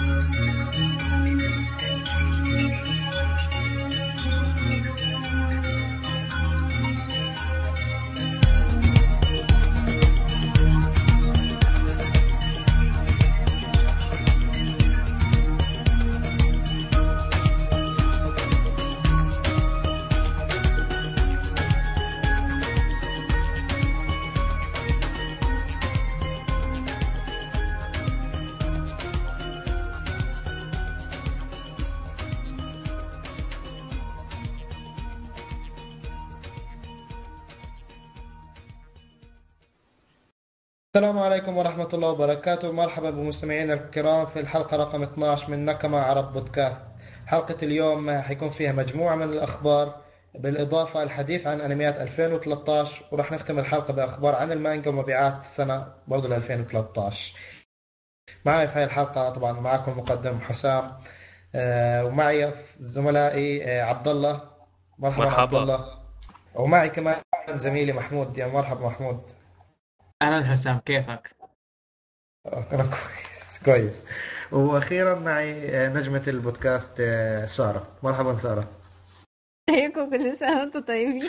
السلام عليكم ورحمة الله وبركاته مرحبا بمستمعينا الكرام في الحلقة رقم 12 من نكما عرب بودكاست حلقة اليوم حيكون فيها مجموعة من الأخبار بالإضافة الحديث عن أنميات 2013 وراح نختم الحلقة بأخبار عن المانجا ومبيعات السنة برضو ل 2013 معي في هذه الحلقة طبعا معكم المقدم حسام آه، ومعي زملائي آه، عبد الله مرحبا, مرحبا عبد الله ومعي كمان زميلي محمود يا مرحبا محمود اهلا حسام كيفك؟ انا كويس كويس واخيرا معي نجمة البودكاست سارة مرحبا سارة ازيكم كل سنة وانتم طيبين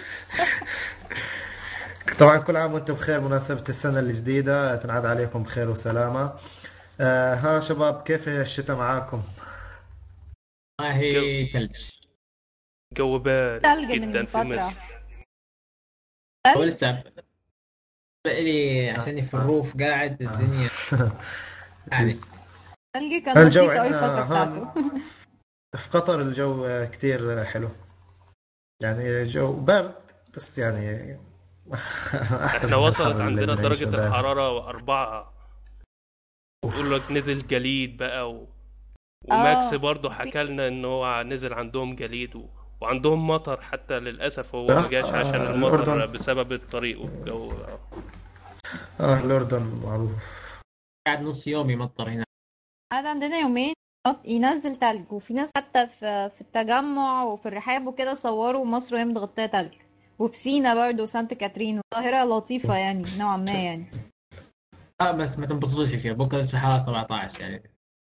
طبعا كل عام وانتم بخير مناسبة السنة الجديدة تنعاد عليكم بخير وسلامة آه ها شباب كيف الشتاء معاكم؟ ما هي ثلج جو بارد جدا في مصر هو لسه لي عشان في الروف قاعد الدنيا يعني ثلجي كان الجو عندنا في قطر الجو كتير حلو يعني جو برد بس يعني احسن احنا وصلت عندنا درجة الحرارة أربعة يقول لك نزل جليد بقى و... وماكس آه. برضه حكى لنا ان هو نزل عندهم جليد و... وعندهم مطر حتى للاسف هو ما جاش عشان آه، المطر بسبب الطريق والجو اه الاردن معروف قاعد نص يوم يمطر هنا قاعد عندنا يومين ينزل تلج وفي ناس حتى في في التجمع وفي الرحاب وكده صوروا مصر وهي متغطيه تلج وفي سينا برضه وسانت كاترين الظاهره لطيفه يعني نوعا ما يعني اه بس ما تنبسطوش فيها بكره الحراره 17 يعني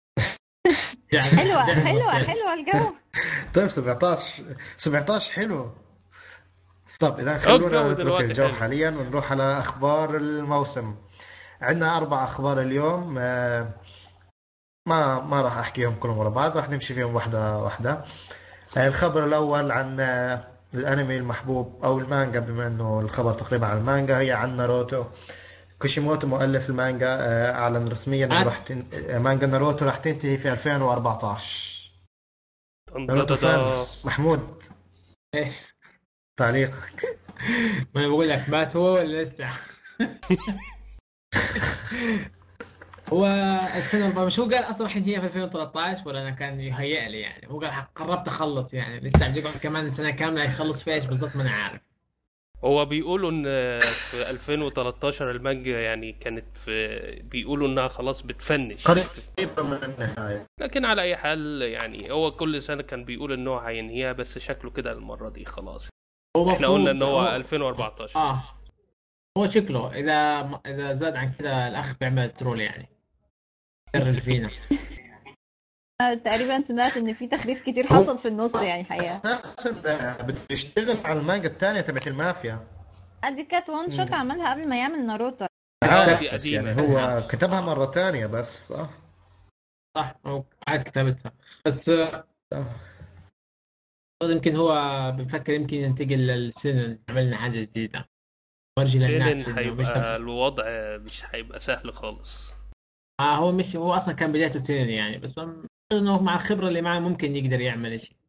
حلوه حلوه حلوه الجو طيب 17 17 حلو طب اذا خلونا نترك الجو حاليا ونروح على اخبار الموسم عندنا اربع اخبار اليوم آه، ما ما راح احكيهم كلهم ورا بعض راح نمشي فيهم واحده واحده آه، الخبر الاول عن آه، الانمي المحبوب او المانجا بما انه الخبر تقريبا عن المانجا هي عن ناروتو كوشيموتو مؤلف المانجا اعلن رسميا انه راح تن... مانجا ناروتو راح تنتهي في 2014 ناروتو فانز محمود ايش تعليقك ما انا بقول لك مات هو ولا لسه؟ هو 2004 مش هو قال اصلا الحين هي في 2013 ولا انا كان يهيأ لي يعني هو قال قربت اخلص يعني لسه بيقعد كمان سنه كامله يخلص فيها ايش بالضبط ما انا عارف هو بيقولوا ان في 2013 المانجا يعني كانت في بيقولوا انها خلاص بتفنش قريبه من النهايه لكن على اي حال يعني هو كل سنه كان بيقول ان هو هينهيها بس شكله كده المره دي خلاص هو احنا قلنا ان هو 2014 اه هو شكله اذا اذا زاد عن كذا الاخ بيعمل ترول يعني اللي فينا تقريبا سمعت ان في تخريف كتير حصل في النص يعني حقيقه اساسا بيشتغل على المانجا الثانيه تبعت المافيا دي كانت وان شوت عملها قبل ما يعمل ناروتو عارف بس يعني هو كتبها مره ثانيه بس صح صح هو عاد كتبتها بس آه. يمكن هو بفكر يمكن ينتقل للسنن عملنا حاجه جديده ورجي للناس هيبقى الوضع مش هيبقى سهل خالص اه هو مش هو اصلا كان بدايته سنن يعني بس انه مع الخبره اللي معاه ممكن يقدر يعمل شيء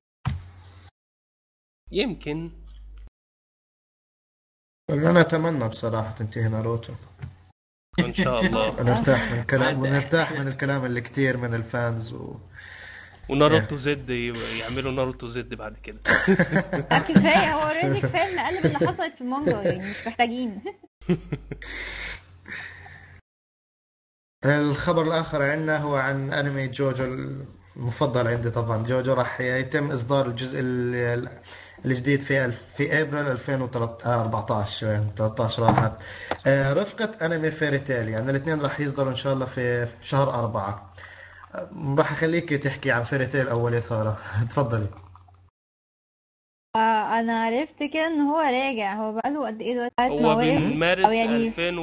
يمكن انا اتمنى بصراحه تنتهي ناروتو ان شاء الله ونرتاح من الكلام ونرتاح من الكلام اللي كثير من الفانز و... وناروتو زد يعملوا ناروتو زد بعد كده كفايه هو اوريدي كفايه المقالب اللي حصلت في المانجا يعني مش محتاجين الخبر الاخر عندنا هو عن انمي جوجو المفضل عندي طبعا جوجو راح يتم اصدار الجزء الجديد في في ابريل 2014 يعني 13 راحت آه، رفقة انمي فيري تيل يعني الاثنين راح يصدروا ان شاء الله في شهر أربعة راح اخليك تحكي عن فيري تيل اول يا ساره تفضلي آه، انا عرفت كده ان هو راجع هو بقاله قد ايه دلوقتي هو من مارس يعني...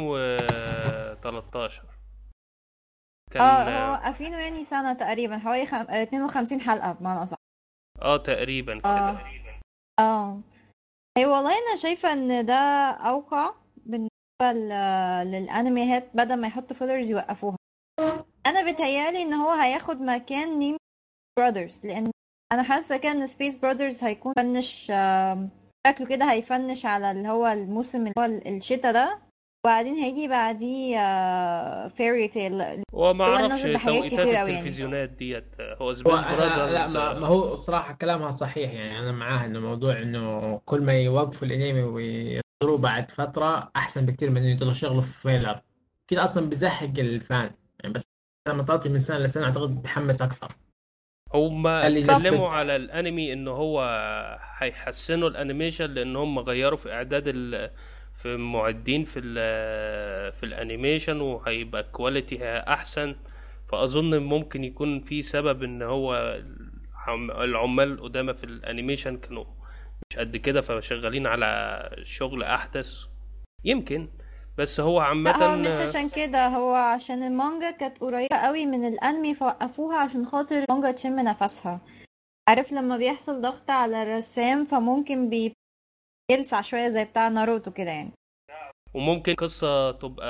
2013 كان اه هو قافلينه يعني سنة تقريبا حوالي خم... 52 حلقة بمعنى أصح اه تقريبا كده اه اه هي والله انا شايفة ان ده اوقع بالنسبة للانميات بدل ما يحطوا فيلرز يوقفوها انا بتهيالي ان هو هياخد مكان ميم برادرز لان انا حاسه كده ان سبيس برادرز هيكون فنش شكله كده هيفنش على اللي هو الموسم اللي هو الشتا ده وبعدين هيجي بعديه فيري تيل هو ما اعرفش توقيتات يعني. التلفزيونات ديت هو سبيس برادرز لا ما, ما هو الصراحه كلامها صحيح يعني انا معاه انه موضوع انه كل ما يوقفوا الانمي ويصدروا بعد فتره احسن بكثير من انه يضلوا يشغلوا في فيلر كده اصلا بيزهق الفان يعني بس لما تعطي من سنه لسنه اعتقد بيحمس اكثر هم اتكلموا على الانمي ان هو هيحسنوا الانيميشن لان هم غيروا في اعداد ال... في معدين في ال... في الانيميشن وهيبقى كواليتي احسن فاظن ممكن يكون في سبب ان هو العمال القدامى في الانيميشن كانوا مش قد كده فشغالين على شغل احدث يمكن بس هو عامة لا هو مش عشان كده هو عشان المانجا كانت قريبة قوي من الانمي فوقفوها عشان خاطر المانجا تشم نفسها عارف لما بيحصل ضغط على الرسام فممكن بيلسع شوية زي بتاع ناروتو كده يعني وممكن قصة تبقى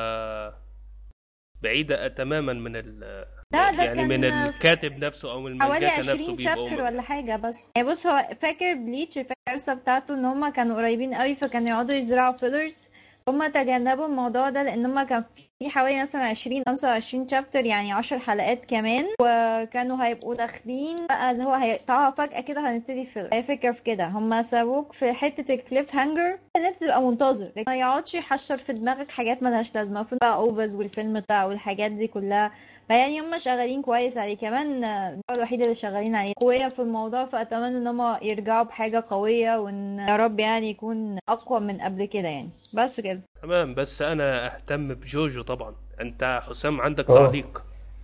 بعيدة تماما من ال ده ده يعني من الكاتب نفسه او من المانجاكا نفسه حوالي 20 شابتر ولا حاجة بس يعني بص هو فاكر بليتش الفكرة بتاعته ان هما كانوا قريبين قوي فكانوا يقعدوا يزرعوا فيلرز هما تجنبوا الموضوع ده لان هما كان في حوالي مثلا 20 25 شابتر يعني 10 حلقات كمان وكانوا هيبقوا داخلين بقى اللي هو هيقطعها فجأة كده هنبتدي في هي فكرة في كده هما سابوك في حتة الكليف هانجر ان انت تبقى منتظر ما يقعدش يحشر في دماغك حاجات ملهاش لازمة في بقى اوفرز والفيلم بتاع والحاجات دي كلها فيعني هم شغالين كويس عليه كمان الدولة الوحيدة اللي شغالين عليه قوية في الموضوع فأتمنى إن هم يرجعوا بحاجة قوية وإن يا رب يعني يكون أقوى من قبل كده يعني بس كده تمام بس أنا أهتم بجوجو طبعا أنت حسام عندك تعليق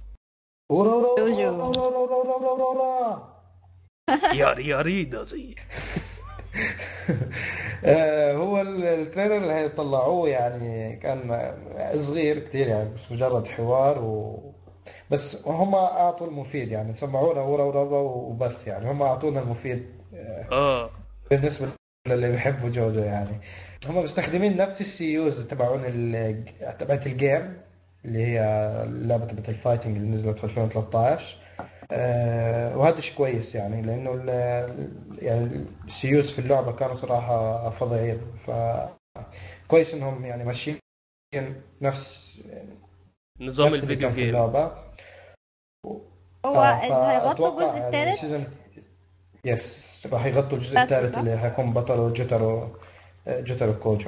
جوجو يا يا ريدا زي هو التريلر اللي هيطلعوه يعني كان صغير كتير يعني مش مجرد حوار و بس هم اعطوا المفيد يعني سمعونا ورا ورا ورا وبس يعني هم اعطونا المفيد اه بالنسبه للي بيحبوا جوجو يعني هم مستخدمين نفس السي يوز تبعون تبعت الجيم اللي هي لعبه تبعت الفايتنج اللي نزلت في 2013 آه وهذا شيء كويس يعني لانه يعني السي يوز في اللعبه كانوا صراحه فظيعين ف كويس انهم يعني ماشيين نفس نظام الفيديو جيم اللعبة هو آه هيغطوا الجزء الثالث يس راح يغطوا الجزء الثالث اللي هيكون بطله جوتارو جوتارو كوجو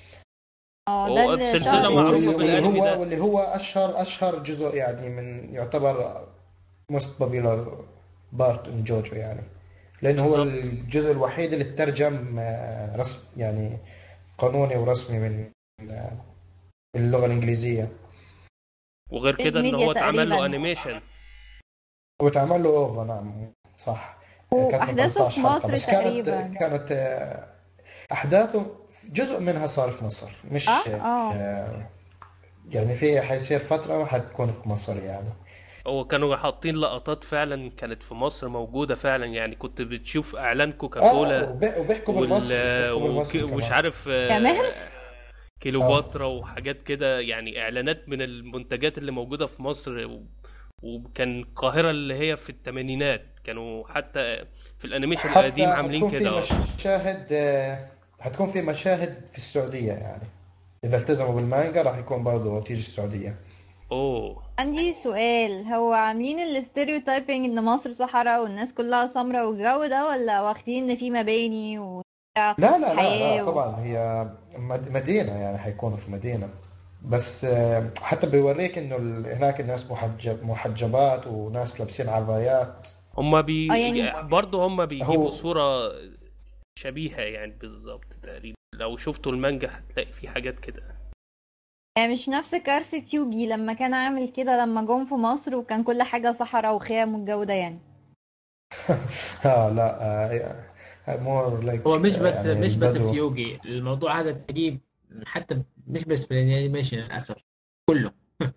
اه ده السلسله معروفه بالانمي ده واللي هو اشهر اشهر جزء يعني من يعتبر موست بوبيلر بارت ان جوجو يعني لانه هو الجزء الوحيد اللي ترجم آه، رسم يعني قانوني ورسمي من آه، اللغه الانجليزيه وغير كده ان هو اتعمل له انيميشن هو اتعمل له اوفا نعم صح واحداثه في مصر بس كانت تقريبا كانت آه، احداثه جزء منها صار في مصر مش آه؟ آه. آه يعني في حيصير فتره حتكون في مصر يعني هو كانوا حاطين لقطات فعلا كانت في مصر موجودة فعلا يعني كنت بتشوف اعلان كوكاكولا آه وبيحكوا بالمصري ومش عارف كمان كيلوباترا وحاجات كده يعني اعلانات من المنتجات اللي موجوده في مصر وكان القاهره اللي هي في الثمانينات كانوا حتى في الانيميشن القديم عاملين كده في مشاهد هتكون في مشاهد في السعوديه يعني اذا التزموا بالمانجا راح يكون برضه تيجي السعوديه اوه عندي سؤال هو عاملين الاستيريوتايبنج ان مصر صحراء والناس كلها سمراء والجو ده ولا واخدين ان في مباني و لا لا لا, لا طبعا هي مدينة يعني حيكونوا في مدينة بس آه، حتى بيوريك انه هناك الناس محجب محجبات وناس لابسين عبايات هم بي آه، يعني... برضه هم بيجيبوا هو... صورة شبيهة يعني بالظبط تقريبا لو شفتوا المانجا هتلاقي في حاجات كده يعني مش نفس كارثة يوجي لما كان عامل كده لما جم في مصر وكان كل حاجة صحراء وخيام والجو ده يعني اه لا مور لايك هو مش بس يعني مش بس في يوجي الموضوع هذا تجيب حتى مش بس في الانيميشن للاسف كله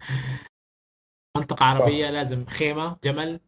منطقة عربية لازم خيمة جمل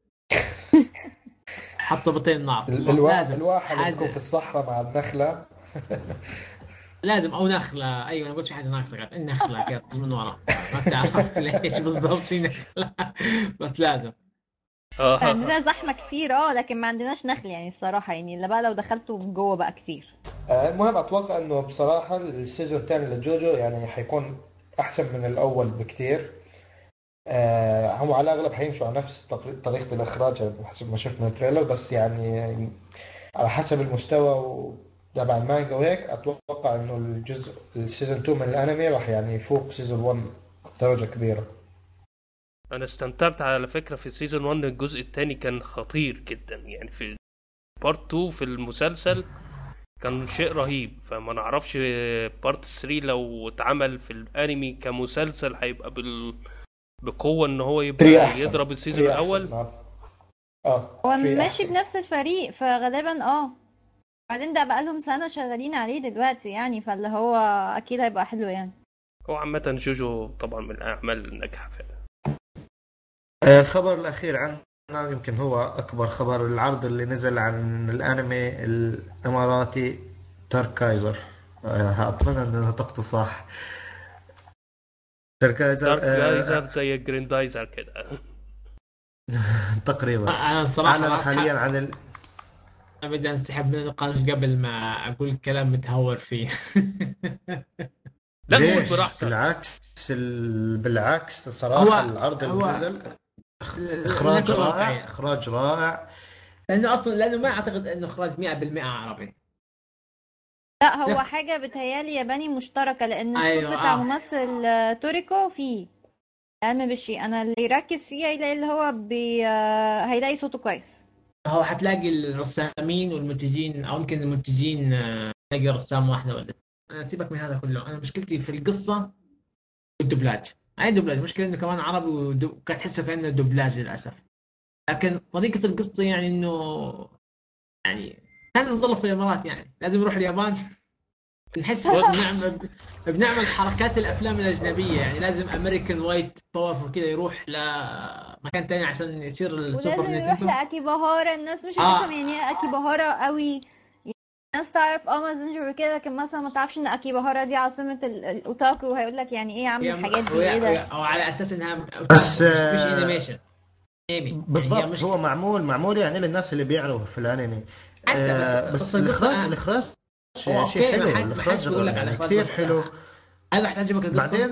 حط بطين نار الوا... لازم الواحد يكون في الصحراء مع النخلة لازم او نخله ايوه انا قلت في حاجه ناقصه النخله كذا من ورا ما تعرف ليش بالضبط في نخله بس لازم عندنا زحمه كثير اه لكن ما عندناش نخل يعني الصراحه يعني الا بقى لو دخلتوا جوه بقى كثير آه، المهم اتوقع انه بصراحه السيزون الثاني لجوجو يعني حيكون احسن من الاول بكثير آه هم على الاغلب حيمشوا على نفس طريقه الاخراج حسب ما شفنا التريلر بس يعني على حسب المستوى تبع المانجا وهيك اتوقع انه الجزء السيزون 2 من الانمي راح يعني يفوق سيزون 1 درجه كبيره انا استمتعت على فكره في سيزون 1 الجزء الثاني كان خطير جدا يعني في بارت 2 في المسلسل كان شيء رهيب فما نعرفش بارت 3 لو اتعمل في الانمي كمسلسل هيبقى بال بقوه ان هو يبقى يضرب السيزون الاول نعم. اه هو ماشي بنفس الفريق فغالبا اه بعدين ده بقى لهم سنه شغالين عليه دلوقتي يعني فاللي هو اكيد هيبقى حلو يعني هو عامة جوجو طبعا من الأعمال الناجحة فعلا آه، الخبر الأخير عن يمكن هو أكبر خبر العرض اللي نزل عن الأنمي الإماراتي تركايزر آه، أتمنى أن نطقته صح تركايزر تركايزر زي جريندايزر كده تقريبا أنا الصراحة أعلن حاليا عن ال... بدي انسحب من النقاش قبل ما اقول كلام متهور فيه لا قول براحتك بالعكس ال... بالعكس صراحه هو... العرض اللي نزل اخراج رائع اخراج رائع لانه اصلا لانه ما اعتقد انه اخراج 100% عربي لا هو لا. حاجه بتهيالي ياباني مشتركه لان الصوت أيوة. بتاع آه. ممثل توريكو فيه اهم بالشيء انا اللي يركز فيه هيلاقي اللي هو بي... آه، هيلاقي صوته كويس هو حتلاقي الرسامين والمنتجين او يمكن المنتجين آه، تلاقي رسام واحده ولا انا سيبك من هذا كله انا مشكلتي في القصه والدبلاج اي دبلاج مشكلة انه كمان عربي وكانت تحسه كانه دبلاج للاسف لكن طريقه القصه يعني انه يعني كان نضل في الامارات يعني لازم نروح اليابان نحس بنعمل بنعمل حركات الافلام الاجنبيه يعني لازم امريكان وايت باورفul كذا يروح لمكان ثاني عشان يصير السوبر نينتندو يروح لاكيباهارا الناس مش آه. يعني ايه اكيباهارا قوي الناس تعرف اه مازنجر وكده لكن مثلا ما تعرفش ان اكيباهارا دي عاصمه الاوتاكو وهيقول لك يعني ايه يا عم الحاجات دي ايه ده او على اساس انها بس مش انيميشن بالضبط يعني هو معمول معمول يعني للناس اللي بيعرفوا في الانمي آه بس الاخراج الاخراج شيء شيء حلو الاخراج بقول لك على كثير حلو هذا محتاج يعجبك القصه بعدين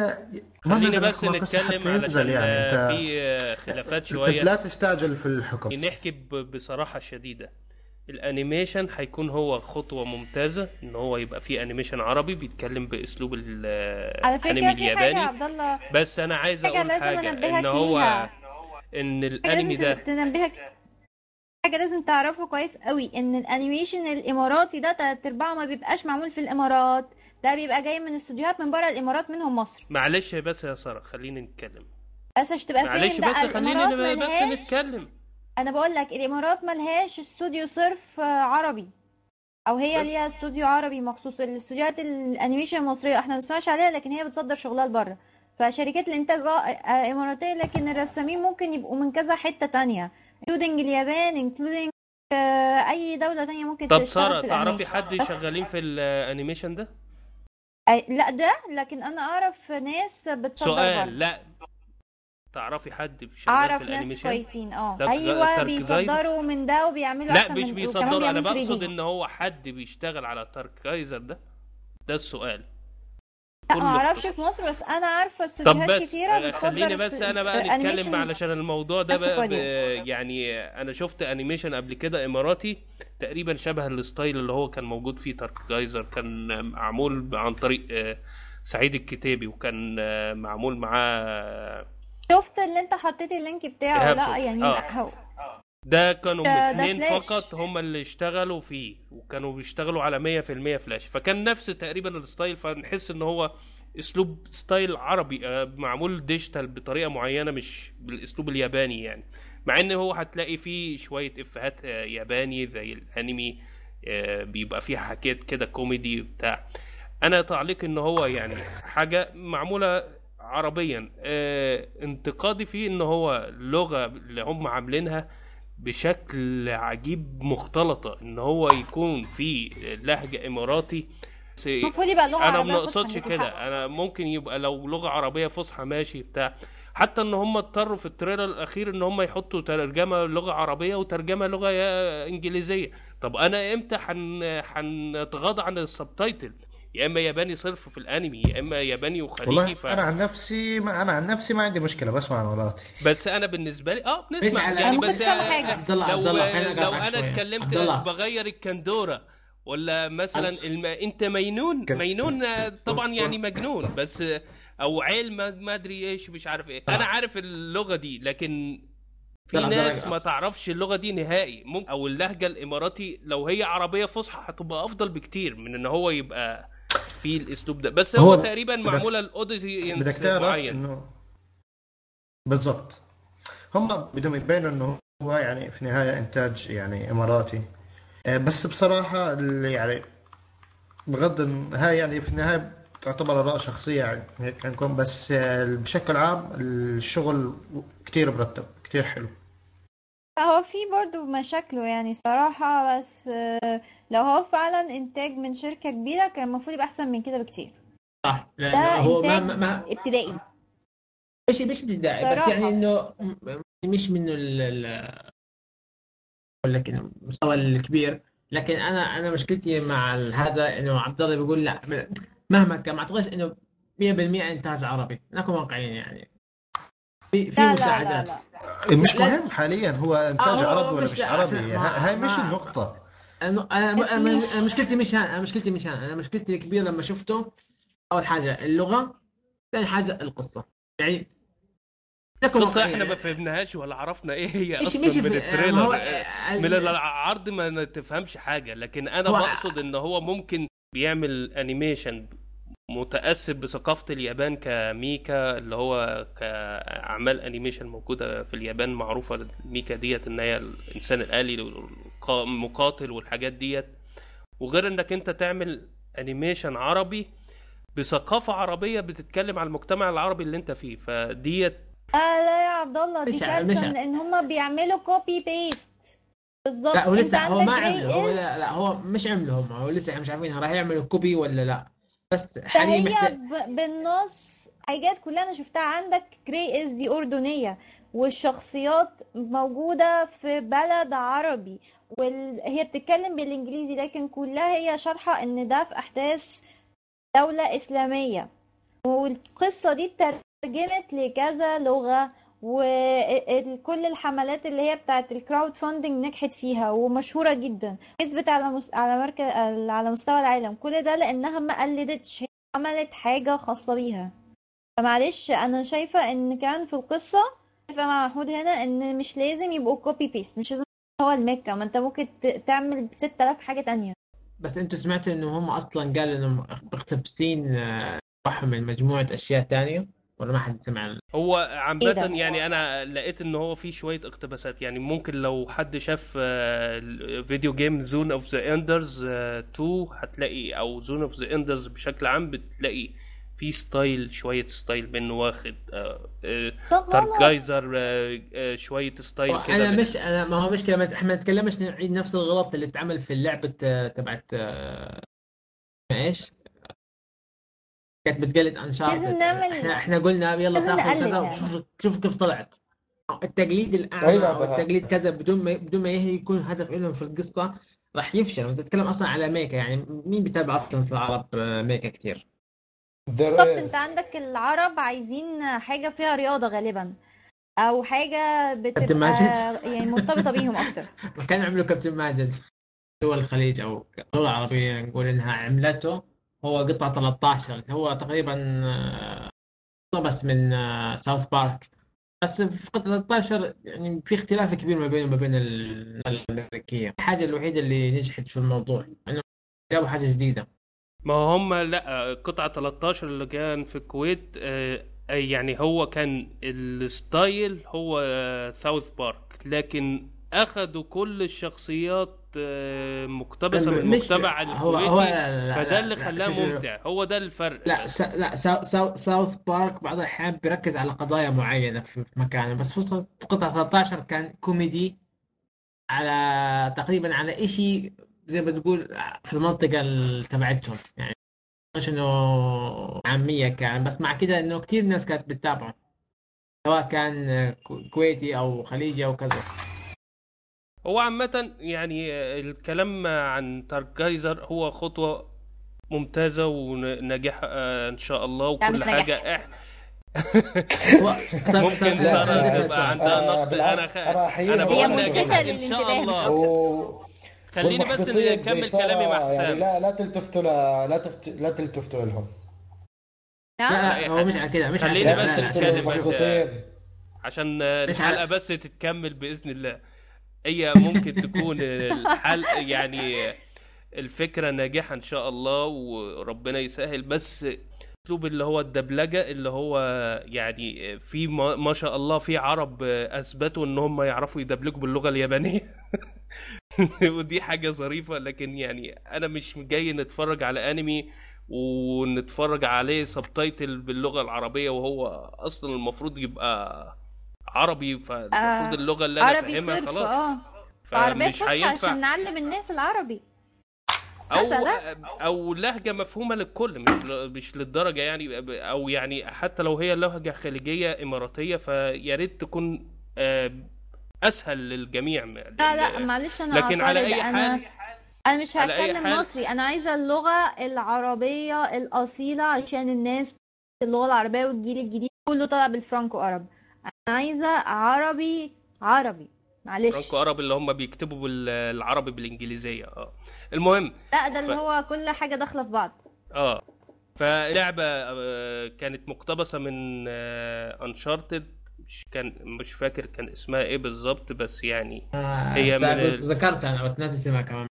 خلينا بس نتكلم على يعني في خلافات شويه لا تستعجل في الحكم نحكي بصراحه شديده الانيميشن هيكون هو خطوه ممتازه ان هو يبقى فيه انيميشن عربي بيتكلم باسلوب الانمي الياباني بس انا عايز اقول حاجه ان هو ان الانمي ده تنبهك حاجه لازم تعرفه كويس قوي ان الانيميشن الاماراتي ده تلات ارباعه ما بيبقاش معمول في الامارات ده بيبقى جاي من استوديوهات من بره الامارات منهم مصر معلش بس يا ساره خليني نتكلم بس عشان تبقى معلش بس خليني بس نتكلم انا بقول لك الامارات ملهاش استوديو صرف عربي او هي ليها استوديو عربي مخصوص الاستوديوهات الانيميشن المصريه احنا ما بنسمعش عليها لكن هي بتصدر شغلها لبره فشركات الانتاج اماراتيه لكن الرسامين ممكن يبقوا من كذا حته تانية including اليابان including آه، اي دوله تانية ممكن طب ساره تعرفي حد شغالين في الانيميشن ده لا ده لكن انا اعرف ناس بتصدر سؤال لا تعرفي حد شغال في الانيميشن ناس كويسين اه ايوه بيصدروا من ده وبيعملوا لا مش بيصدروا انا بقصد ان هو حد بيشتغل على تاركايزر ده ده السؤال لا ما اعرفش في مصر بس انا عارفه استوديوهات كتيره خليني بس انا بقى نتكلم علشان الموضوع ده بقى يعني انا شفت انيميشن قبل كده اماراتي تقريبا شبه الستايل اللي هو كان موجود فيه تارك جايزر كان معمول عن طريق آه، سعيد الكتابي وكان آه، معمول معاه شفت اللي انت حطيت اللينك بتاعه لا يعني آه. ده كانوا اثنين فقط هم اللي اشتغلوا فيه وكانوا بيشتغلوا على 100% فلاش فكان نفس تقريبا الستايل فنحس ان هو اسلوب ستايل عربي آه، معمول ديجيتال بطريقه معينه مش بالاسلوب الياباني يعني مع ان هو هتلاقي فيه شويه افيهات آه، ياباني زي الانمي آه، بيبقى فيها حاجات كده كوميدي بتاع انا تعليق ان هو يعني حاجه معموله عربيا انتقادي فيه ان هو اللغه اللي هم عاملينها بشكل عجيب مختلطه ان هو يكون في لهجه اماراتي المفروض يبقى لغه انا ما اقصدش كده انا ممكن يبقى لو لغه عربيه فصحى ماشي بتاع حتى ان هم اضطروا في التريلر الاخير ان هم يحطوا ترجمه لغه عربيه وترجمه لغه انجليزيه طب انا امتى هنتغاضى عن السبتايتل يا اما ياباني صرف في الانمي يا اما ياباني وخليجي والله ف... انا عن نفسي ما انا عن نفسي ما عندي مشكله بسمع مراتي بس انا بالنسبه لي اه بنسمع يعني بس حاجة. لو لو انا اتكلمت بغير الكندوره ولا مثلا الم... انت مينون مينون طبعا يعني مجنون بس او عيل ما ادري ايش مش عارف ايه انا عارف اللغه دي لكن في ناس ما تعرفش اللغه دي نهائي ممكن او اللهجه الاماراتي لو هي عربيه فصحى هتبقى افضل بكتير من ان هو يبقى في الاسلوب ده بس هو, هو تقريبا معموله الاوديسي بدك تعرف انه بالضبط هم بدهم يبينوا انه هو يعني في النهايه انتاج يعني اماراتي آه، بس بصراحه اللي يعني بغض هاي يعني في النهايه تعتبر اراء شخصيه يعني هيك عندكم بس آه، بشكل عام الشغل كتير مرتب كتير حلو هو في برضو مشاكله يعني صراحة بس آه، لو هو فعلا إنتاج من شركة كبيرة كان المفروض يبقى أحسن من كده بكتير صح لا ده هو ما ما ابتدائي مش مش ابتدائي بس يعني إنه مش منه ال أقول لك المستوى الكبير لكن أنا أنا مشكلتي مع هذا إنه عبد الله بيقول لا مهما كان ما أعتقدش إنه 100% إنتاج عربي نكون واقعيين يعني في في مساعدات مش مهم حاليا هو انتاج آه عربي ولا مش عربي هاي مش النقطة انا انا مشكلتي مش هان انا مشكلتي مش هان انا مشكلتي الكبيرة لما شفته اول حاجة اللغة ثاني حاجة القصة يعني القصة احنا ما فهمناهاش ولا عرفنا ايه هي اصلا من التريلر من العرض ما تفهمش حاجة لكن انا بقصد ان هو ممكن بيعمل انيميشن متاثر بثقافه اليابان كميكا اللي هو كاعمال انيميشن موجوده في اليابان معروفه الميكا ديت ان هي الانسان الالي المقاتل والحاجات ديت وغير انك انت تعمل انيميشن عربي بثقافه عربيه بتتكلم على المجتمع العربي اللي انت فيه فديت لا آه، لا يا عبد الله دي كارثه ان هم بيعملوا كوبي بيست بالظبط لا هو لسه هو ما عمله هو لا, لا هو مش عمله هم هو لسه مش عارفين راح يعملوا كوبي ولا لا بس حاليا محتاج بالنص حاجات كلها انا شفتها عندك كري اس دي اردنيه والشخصيات موجوده في بلد عربي وهي بتتكلم بالانجليزي لكن كلها هي شارحه ان ده في احداث دوله اسلاميه والقصه دي اترجمت لكذا لغه وكل الحملات اللي هي بتاعت الكراود فاندنج نجحت فيها ومشهوره جدا كسبت على مس... على مركز على مستوى العالم كل ده لانها ما قلدتش هي عملت حاجه خاصه بيها فمعلش انا شايفه ان كان في القصه شايفه مع محمود هنا ان مش لازم يبقوا كوبي بيست مش لازم هو الميكا ما انت ممكن تعمل 6000 حاجه تانية بس انتوا سمعتوا انه هم اصلا قالوا انهم مقتبسين آه، من مجموعه اشياء تانية ولا ما حد سمع هو عامة يعني انا لقيت ان هو في شوية اقتباسات يعني ممكن لو حد شاف فيديو جيم زون اوف ذا اندرز 2 هتلاقي او زون اوف ذا اندرز بشكل عام بتلاقي في ستايل شوية ستايل منه واخد تارك آه، جايزر آه، آه، شوية ستايل كده انا مش انا ما هو مشكلة احنا ما نتكلمش نعيد نفس الغلط اللي اتعمل في اللعبة تبعت ايش؟ كانت بتقلد انشارتد احنا احنا قلنا يلا تاخذ كذا وشوف شوف كيف طلعت التقليد الاعمى او التقليد كذا بدون ما بدون ما يكون هدف لهم في القصه راح يفشل وانت تتكلم اصلا على ميكا يعني مين بيتابع اصلا في العرب ميكا كثير بالضبط انت عندك العرب عايزين حاجه فيها رياضه غالبا او حاجه بتبقى يعني مرتبطه بيهم اكتر كان عملوا كابتن ماجد دول الخليج او الدول العربيه نقول انها عملته هو قطعة 13 هو تقريبا اقتبس آه، من ساوث آه، بارك بس في قطعة 13 يعني في اختلاف كبير ما بينه وما بين الأمريكية الحاجة الوحيدة اللي نجحت في الموضوع انه جابوا حاجة جديدة ما هم لا قطعة 13 اللي كان في الكويت آه، يعني هو كان الستايل هو ساوث بارك لكن اخذوا كل الشخصيات آه، مقتبسه من المجتمع الكويتي هو فده اللي خلاه ممتع هو ده الفرق لا س... لا ساوث بارك بعض الاحيان بيركز على قضايا معينه في مكانه بس في قطعه 13 كان كوميدي على تقريبا على شيء زي ما تقول في المنطقه تبعتهم يعني مش انه عاميه كان بس مع كده انه كثير ناس كانت بتتابعه سواء كان كويتي او خليجي او كذا هو عامة يعني الكلام عن تاركايزر هو خطوة ممتازة وناجحة آه، ان شاء الله وكل حاجة إح... ممكن سارة تبقى عندها نقد انا خ... انا بقول ناجحة ان شاء الله خليني بس نكمل كلامي مع حسام يعني لا لا تلتفتوا لا لا, تفت... لا تلتفتوا لهم لا لا هو مش على كده مش على كده خليني بس نتكلم بس عشان الحلقة بس تتكمل بإذن الله هي ممكن تكون الحل يعني الفكرة ناجحة إن شاء الله وربنا يسهل بس الاسلوب اللي هو الدبلجه اللي هو يعني في ما شاء الله في عرب اثبتوا ان هم يعرفوا يدبلجوا باللغه اليابانيه ودي حاجه ظريفه لكن يعني انا مش جاي نتفرج على انمي ونتفرج عليه سبتايتل باللغه العربيه وهو اصلا المفروض يبقى عربي فالمفروض آه اللغه اللي انا فاهمها خلاص اه فمش هينفع عشان نعلم الناس العربي او او لهجه مفهومه للكل مش مش للدرجه يعني او يعني حتى لو هي لهجه خليجيه اماراتيه فيا ريت تكون آه، اسهل للجميع لا لا معلش انا لكن على اي حال انا انا مش هتكلم مصري انا عايزه اللغه العربيه الاصيله عشان الناس اللغه العربيه والجيل الجديد كله طالع بالفرانكو عرب انا عايزه عربي عربي معلش فرانكو عربي اللي هم بيكتبوا بالعربي بالانجليزيه اه المهم لا ده اللي ف... هو كل حاجه داخله في بعض اه فلعبه آه، كانت مقتبسه من انشارتد آه، مش كان مش فاكر كان اسمها ايه بالظبط بس يعني آه هي من ذكرت انا بس ناسي اسمها كمان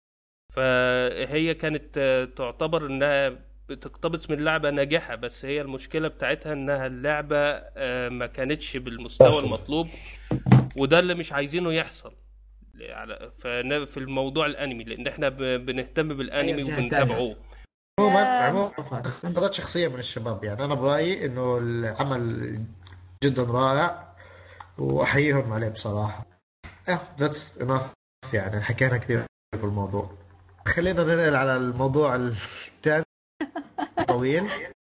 فهي كانت آه، تعتبر انها بتقتبس من لعبه ناجحه بس هي المشكله بتاعتها انها اللعبه ما كانتش بالمستوى المطلوب وده اللي مش عايزينه يحصل في الموضوع الانمي لان احنا بنهتم بالانمي أيوة، وبنتابعوه عموما عموما انتقادات شخصيه من الشباب يعني انا برايي انه العمل جدا رائع واحييهم عليه بصراحه اه ذاتس انف يعني حكينا كثير في الموضوع خلينا ننقل على الموضوع الثاني طويل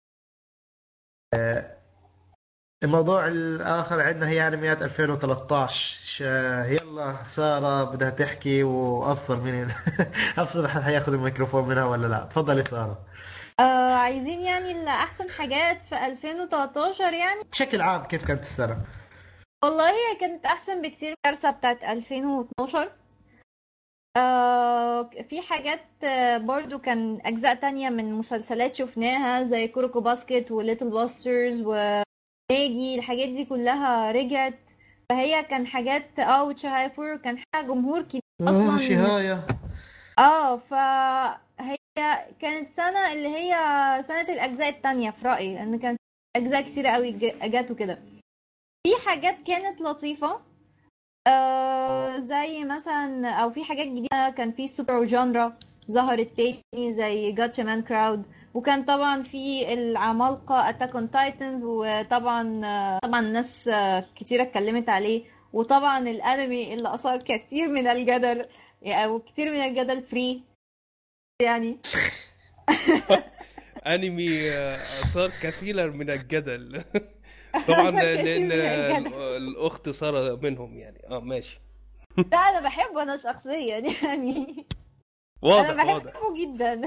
آه، الموضوع الاخر عندنا هي انميات 2013 يلا ساره بدها تحكي وابصر مين ابصر حد حياخذ الميكروفون منها ولا لا تفضلي ساره آه عايزين يعني احسن حاجات في 2013 يعني بشكل عام كيف كانت السنه والله هي كانت احسن بكتير الكارثه بتاعت 2012 آه في حاجات برضو كان اجزاء تانية من مسلسلات شفناها زي كوروكو باسكت وليتل باسترز و ناجي الحاجات دي كلها رجعت فهي كان حاجات اه وتشهايفور كان حاجة جمهور كبير آه، اصلا شهاية اه فهي كانت سنة اللي هي سنة الأجزاء التانية في رأيي لأن كانت أجزاء كتيرة قوي جات وكده في حاجات كانت لطيفة آه زي مثلا أو في حاجات جديدة كان في سوبر جانرا ظهرت تاني زي جاتشا مان كراود وكان طبعا في العمالقة اتاك اون تايتنز وطبعا طبعا ناس كتيرة اتكلمت عليه وطبعا الانمي اللي اثار كثير من الجدل او كتير من الجدل فري يعني انمي اثار كثيرا من الجدل طبعا لان الاخت ساره منهم يعني اه ماشي لا انا بحبه انا شخصيا يعني واضح انا بحبه واضح. جدا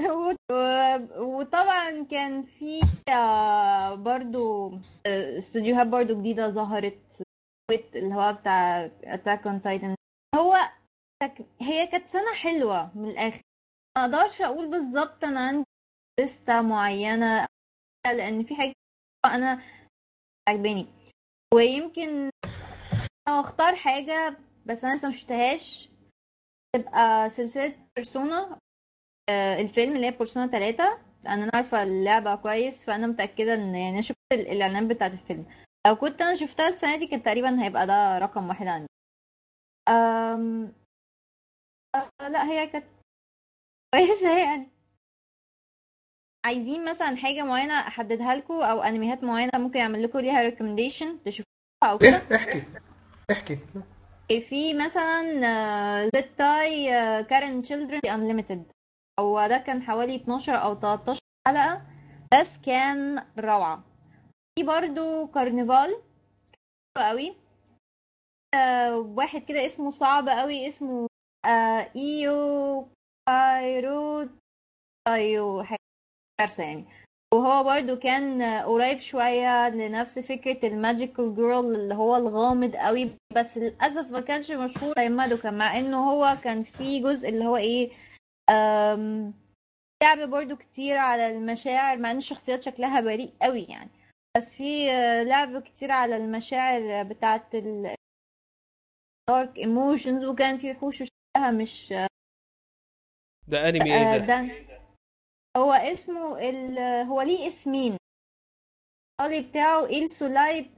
وطبعا كان في آه، برضو آه، استوديوهات برضو جديده ظهرت اللي هو بتاع اتاك اون تايتن هو هي كانت سنه حلوه من الاخر ما اقدرش اقول بالظبط انا عندي لسته معينه لان في حاجه انا عجباني ويمكن لو اختار حاجه بس انا لسه مشفتهاش تبقى سلسلة بيرسونا آه، الفيلم اللي هي بورسونا 3 انا عارفه اللعبه كويس فانا متاكده ان يعني انا شفت الاعلان بتاعت الفيلم لو كنت انا شفتها السنه دي كان تقريبا هيبقى ده رقم واحد عندي أم... أه لا هي كانت كويسه يعني عايزين مثلا حاجه معينه احددها لكم او انميات معينه ممكن اعمل لكم ليها ريكومنديشن تشوفوها او كده إيه، احكي احكي في مثلا زد تاي كارن تشيلدرن انليميتد هو ده كان حوالي 12 او 13 حلقه بس كان روعه في برضو كارنفال قوي آه واحد كده اسمه صعب قوي اسمه آه ايو كايرو تايو كارثه يعني وهو برضو كان قريب شوية لنفس فكرة الماجيكال جيرل اللي هو الغامض قوي بس للأسف ما كانش مشهور زي مادوكا مع انه هو كان في جزء اللي هو ايه لعب برضو كتير على المشاعر مع ان الشخصيات شكلها بريء قوي يعني بس في لعب كتير على المشاعر بتاعت ال دارك ايموشنز وكان في وحوش شكلها مش ده انمي ايه ده؟ ده هو اسمه ال... هو ليه اسمين الإيطالي بتاعه إل سولاي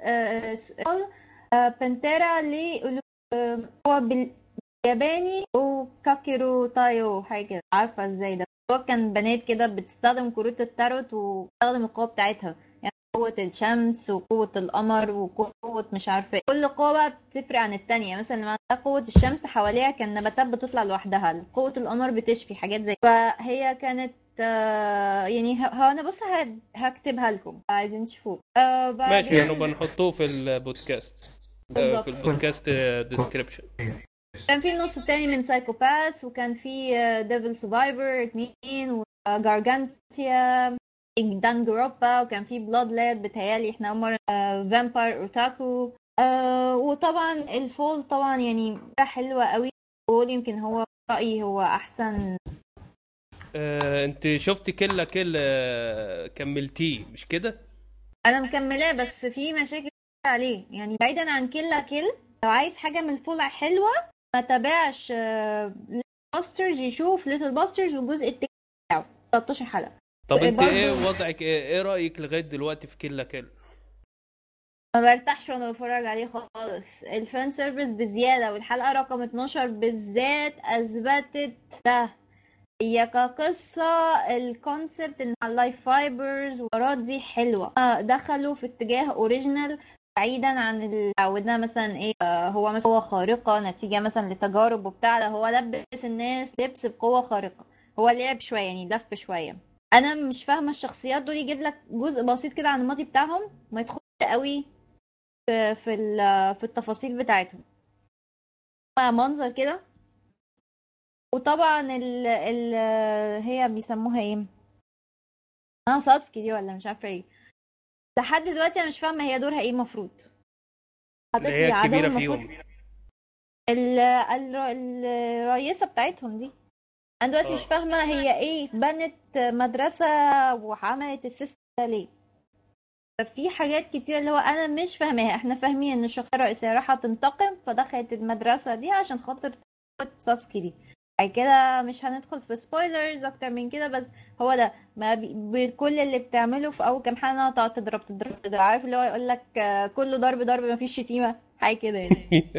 بانتيرا لي هو بالياباني وكاكيرو تايو حاجة كده عارفة ازاي ده هو كان بنات كده بتستخدم كروت التاروت وتستخدم القوة بتاعتها يعني قوة الشمس وقوة القمر وقوة مش عارفة ايه كل قوة بقى بتفرق عن التانية مثلا لما قوة الشمس حواليها كان نباتات بتطلع لوحدها قوة القمر بتشفي حاجات زي فهي كانت يعني هو انا بص هكتبها لكم عايزين تشوفوه آه ماشي يعني بنحطوه في البودكاست بالضبط. في البودكاست ديسكريبشن كان في النص الثاني من سايكوباث وكان في ديفل سرفايفر اثنين وجارجانتيا دانجروبا وكان في بلاد لاد بتهيالي احنا اول مره فامباير اوتاكو آه وطبعا الفول طبعا يعني حلوه قوي يمكن هو رايي هو احسن آه، انت شفتي كلا كل آه، كملتيه مش كده انا مكملاه بس في مشاكل عليه يعني بعيدا عن كلا كل لو عايز حاجه من الفول حلوه ما تابعش باسترز آه، يشوف ليتل باسترز والجزء التاني بتاعه 13 حلقه طب انت ايه وضعك ايه, ايه رايك لغايه دلوقتي في كلا كل ما برتاحش وانا بتفرج عليه خالص الفان سيرفيس بزياده والحلقه رقم 12 بالذات اثبتت ده هي كقصة الكونسبت ان اللايف فايبرز والحوارات دي حلوة آه، دخلوا في اتجاه اوريجينال بعيدا عن اللي عودناه مثلا ايه آه، هو مثلا قوة خارقة نتيجة مثلا لتجارب وبتاع ده هو لبس الناس لبس بقوة خارقة هو لعب شوية يعني لف شوية انا مش فاهمة الشخصيات دول يجيب لك جزء بسيط كده عن الماضي بتاعهم ما يدخلش قوي في في, في التفاصيل بتاعتهم منظر كده وطبعا ال ال هي بيسموها ايه اه ساتسكي دي ولا مش عارفه ايه لحد دلوقتي انا مش فاهمه هي دورها ايه المفروض هي الكبيره فيهم ال الرئيسه بتاعتهم دي انا دلوقتي مش آه. فاهمه هي ايه بنت مدرسه وعملت السيستم ده ليه في حاجات كتير اللي هو انا مش فاهماها احنا فاهمين ان الشخصيه الرئيسيه رايحه تنتقم فدخلت المدرسه دي عشان خاطر ساتسكي دي كده مش هندخل في سبويلرز اكتر من كده بس هو ده ما بكل اللي بتعمله في اول كام حلقه تقعد تضرب تضرب تضرب عارف اللي هو يقول لك كله ضرب ضرب ما فيش شتيمه حاجه كده يعني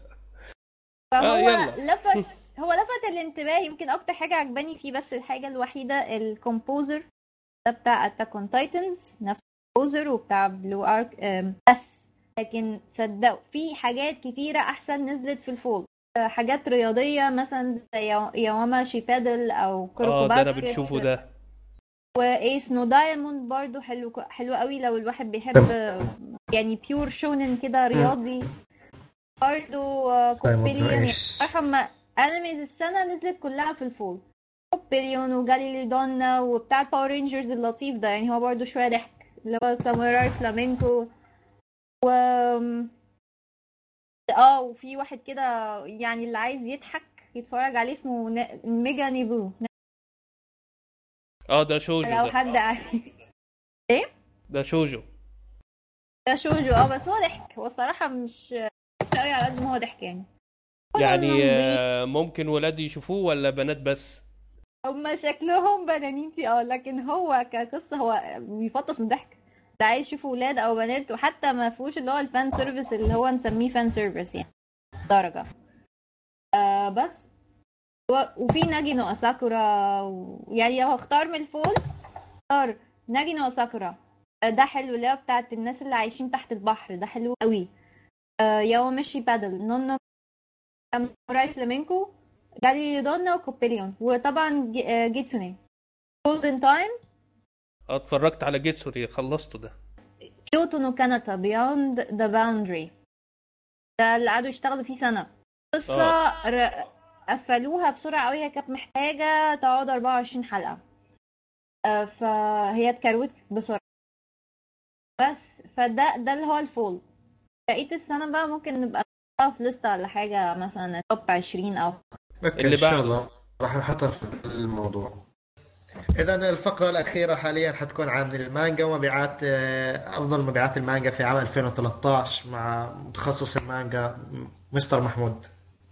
فهو آه لفت هو لفت الانتباه يمكن اكتر حاجه عجباني فيه بس الحاجه الوحيده الكومبوزر ده بتاع اتاك اون تايتنز نفس الكومبوزر وبتاع بلو ارك بس لكن صدقوا في حاجات كتيره احسن نزلت في الفول حاجات رياضيه مثلا زي يواما شيبادل او كروكو اه ده انا بنشوفه ده وايس نو دايموند برضو حلو حلو قوي لو الواحد بيحب يعني بيور شونن كده رياضي برضو كوبيليون يعني انميز السنه نزلت كلها في الفول كوبيليون وجاليلي دونا وبتاع الباور رينجرز اللطيف ده يعني هو برضو شويه ضحك اللي هو ساموراي فلامينكو و اه وفي واحد كده يعني اللي عايز يضحك يتفرج عليه اسمه ميجا نيبو اه ده شوجو لو حد عايز ايه ده شوجو ده شوجو اه بس هو ضحك هو الصراحه مش قوي على قد ما هو ضحك يعني يعني آه، ممكن ولاد يشوفوه ولا بنات بس هما شكلهم بنانيتي اه لكن هو كقصه هو بيفطس من ضحك ده عايز يشوف ولاد او بنات وحتى ما فيهوش اللي هو الفان سيرفيس اللي هو نسميه فان سيرفيس يعني درجه آه بس وفي ناجينو اساكورا و... يعني لو هختار من الفول اختار ناجينو اساكورا آه، ده حلو اللي هو بتاعت الناس اللي عايشين تحت البحر ده حلو قوي آه ياو مشي بادل نونو ساموراي فلامينكو جالي دونا وكوبيليون وطبعا آه، جيتسوني جولدن تايم اتفرجت على جيتسوني خلصته ده كيوتو نو كاناتا بيوند ذا باوندري ده اللي قعدوا يشتغلوا فيه سنه قصه آه. قفلوها بسرعه قوي هي كانت محتاجه تقعد 24 حلقه آه، فهي اتكروت بسرعه بس فده ده اللي هو الفول بقيه السنه بقى ممكن نبقى في لسته ولا حاجه مثلا توب 20 او اللي ان شاء الله راح نحطها في الموضوع اذا الفقره الاخيره حاليا حتكون عن المانجا ومبيعات آه، افضل مبيعات المانجا في عام 2013 مع متخصص المانجا مستر محمود